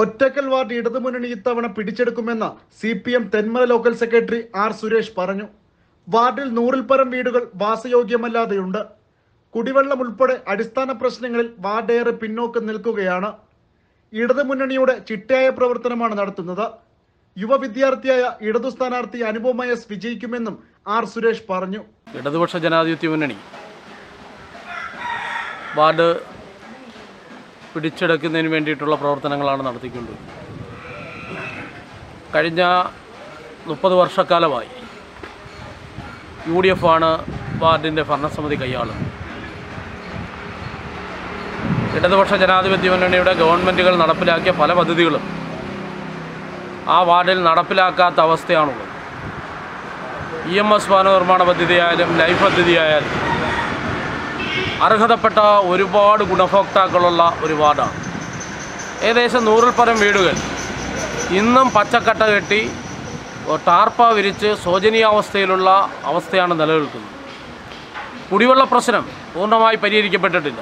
ഒറ്റക്കൽ ward ഇടതുമുന്നണി ഇത്തവണ പിടിച്ചെടുക്കുമെന്ന് C P M Thenmala local secretary R Suresh പറഞ്ഞു വാർഡിൽ നൂറിൽ പരം വീടുകൾ വാസയോഗ്യമല്ലാതെയുണ്ട് കുടിവെള്ളം ഉൾപ്പെടെ അടിസ്ഥാന പ്രശ്നങ്ങളിൽ വാർഡ് ഏറെ പിന്നോക്കം നിൽക്കുകയാണ് ഇടതുമുന്നണിയുടെ ചിട്ടയായ പ്രവർത്തനമാണ് നടത്തുന്നത് യുവ വിദ്യാർത്ഥിയായ ഇടതു സ്ഥാനാർത്ഥി അനുപമ എസ് വിജയിക്കുമെന്നും ആർ സുരേഷ് പറഞ്ഞു ഇടതുപക്ഷ ജനാധിപത്യ മുന്നണി വാർഡ് പിടിച്ചെടുക്കുന്നതിന് വേണ്ടിയിട്ടുള്ള പ്രവർത്തനങ്ങളാണ് നടത്തിക്കൊണ്ടിരുന്നത് കഴിഞ്ഞ മുപ്പത് വർഷക്കാലമായി യു ഡി എഫ് ആണ് വാർഡിൻ്റെ ഭരണസമിതി കൈയാളുന്നത് ഇടതുപക്ഷ ജനാധിപത്യ മുന്നണിയുടെ ഗവൺമെൻറ്റുകൾ നടപ്പിലാക്കിയ പല പദ്ധതികളും ആ വാർഡിൽ നടപ്പിലാക്കാത്ത അവസ്ഥയാണുള്ളത് ഇ എം എസ് ഭവന നിർമ്മാണ പദ്ധതിയായാലും ലൈഫ് പദ്ധതിയായാലും അർഹതപ്പെട്ട ഒരുപാട് ഗുണഭോക്താക്കളുള്ള ഒരു വാർഡാണ് ഏകദേശം നൂറിൽ പരം വീടുകൾ ഇന്നും പച്ചക്കട്ട കെട്ടി ടാർപ്പ വിരിച്ച് ശോചനീയാവസ്ഥയിലുള്ള അവസ്ഥയാണ് നിലനിൽക്കുന്നത് കുടിവെള്ള പ്രശ്നം പൂർണ്ണമായി പരിഹരിക്കപ്പെട്ടിട്ടില്ല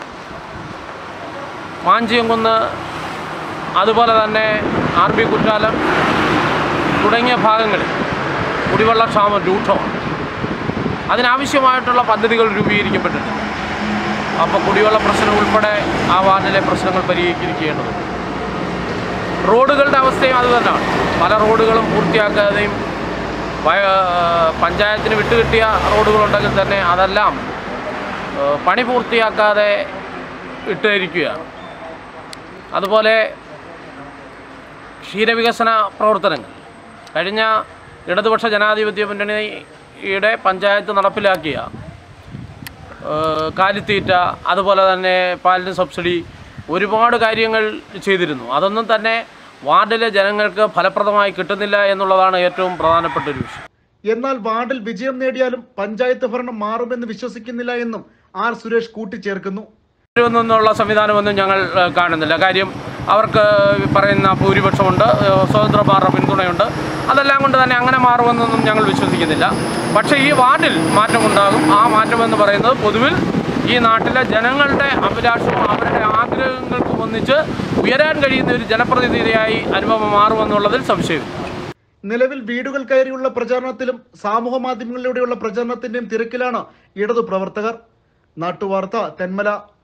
മാഞ്ചിയംകുന്ന് അതുപോലെ തന്നെ ആർ ബി കുറ്റാലം തുടങ്ങിയ ഭാഗങ്ങളിൽ കുടിവെള്ളക്ഷാമം രൂക്ഷമാണ് അതിനാവശ്യമായിട്ടുള്ള പദ്ധതികൾ രൂപീകരിക്കപ്പെട്ടിട്ടുണ്ട് അപ്പോൾ കുടിവെള്ള പ്രശ്നം ഉൾപ്പെടെ ആ വാർഡിലെ പ്രശ്നങ്ങൾ പരിഹരിക്കേണ്ടതുണ്ട് റോഡുകളുടെ അവസ്ഥയും അത് തന്നെയാണ് പല റോഡുകളും പൂർത്തിയാക്കാതെയും വയ- പഞ്ചായത്തിന് വിട്ടുകിട്ടിയ റോഡുകളുണ്ടെങ്കിൽ തന്നെ അതെല്ലാം ഏഹ്, പണി പൂർത്തിയാക്കാതെ ഇട്ടിരിക്കുകയാണ് അതുപോലെ ക്ഷീരവികസന പ്രവർത്തനങ്ങൾ കഴിഞ്ഞ ഇടതുപക്ഷ ജനാധിപത്യ മുന്നണിയുടെ പഞ്ചായത്ത് നടപ്പിലാക്കിയ ഏഹ്, കാലിത്തീറ്റ അതുപോലെ തന്നെ പാലിന് സബ്സിഡി ഒരുപാട് കാര്യങ്ങൾ ചെയ്തിരുന്നു അതൊന്നും തന്നെ വാർഡിലെ ജനങ്ങൾക്ക് ഫലപ്രദമായി കിട്ടുന്നില്ല എന്നുള്ളതാണ് ഏറ്റവും പ്രധാനപ്പെട്ട ഒരു വിഷയം എന്നാൽ വാർഡിൽ വിജയം നേടിയാലും പഞ്ചായത്ത് ഭരണം മാറുമെന്ന് വിശ്വസിക്കുന്നില്ല എന്നും ആർ സുരേഷ് കൂട്ടിച്ചേർക്കുന്നു നിന്നുള്ള സംവിധാനമൊന്നും ഞങ്ങൾ ഏഹ്, കാണുന്നില്ല കാര്യം അവർക്ക് പറയുന്ന ഭൂരിപക്ഷമുണ്ട് ഏഹ്, സ്വതന്ത്രമാരുടെ പിന്തുണയുണ്ട് അതെല്ലാം കൊണ്ട് തന്നെ അങ്ങനെ മാറുമെന്നൊന്നും ഞങ്ങൾ വിശ്വസിക്കുന്നില്ല പക്ഷേ ഈ വാർഡിൽ മാറ്റമുണ്ടാകും ആ മാറ്റമെന്ന് പറയുന്നത് പൊതുവിൽ ഈ നാട്ടിലെ ജനങ്ങളുടെ അഭിലാഷവും അവരുടെ ആഗ്രഹങ്ങൾക്കും ഒന്നിച്ച് ഉയരാൻ കഴിയുന്ന ഒരു ജനപ്രതിനിധിയായി അനുഭവം മാറുമെന്നുള്ളതിൽ സംശയമില്ല നിലവിൽ വീടുകൾ കയറിയുള്ള പ്രചാരണത്തിലും സാമൂഹ മാധ്യമങ്ങളിലൂടെയുള്ള പ്രചരണത്തിന്റെയും തിരക്കിലാണ് ഇടതു പ്രവർത്തകർ നാട്ടുവാർത്ത തെന്മല